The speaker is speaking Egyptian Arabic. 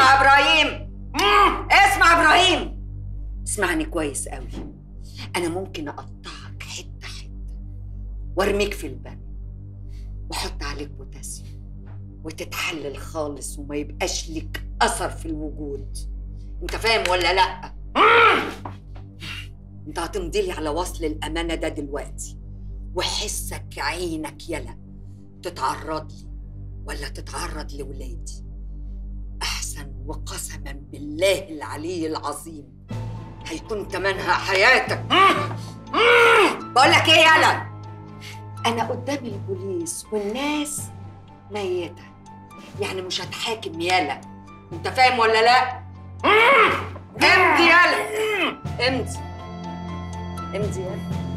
اسمع يا ابراهيم اسمع يا ابراهيم اسمعني كويس قوي انا ممكن اقطعك حته حته وارميك في البن واحط عليك بوتاسيوم وتتحلل خالص وما يبقاش لك اثر في الوجود انت فاهم ولا لا انت هتمضي لي على وصل الامانه ده دلوقتي وحسك عينك يلا تتعرض لي ولا تتعرض لولادي احسن وقسما بالله العلي العظيم هيكون تمنها حياتك بقول لك ايه يلا انا قدام البوليس والناس ميته يعني مش هتحاكم يالا انت فاهم ولا لا امضي يالا امضي امضي يالا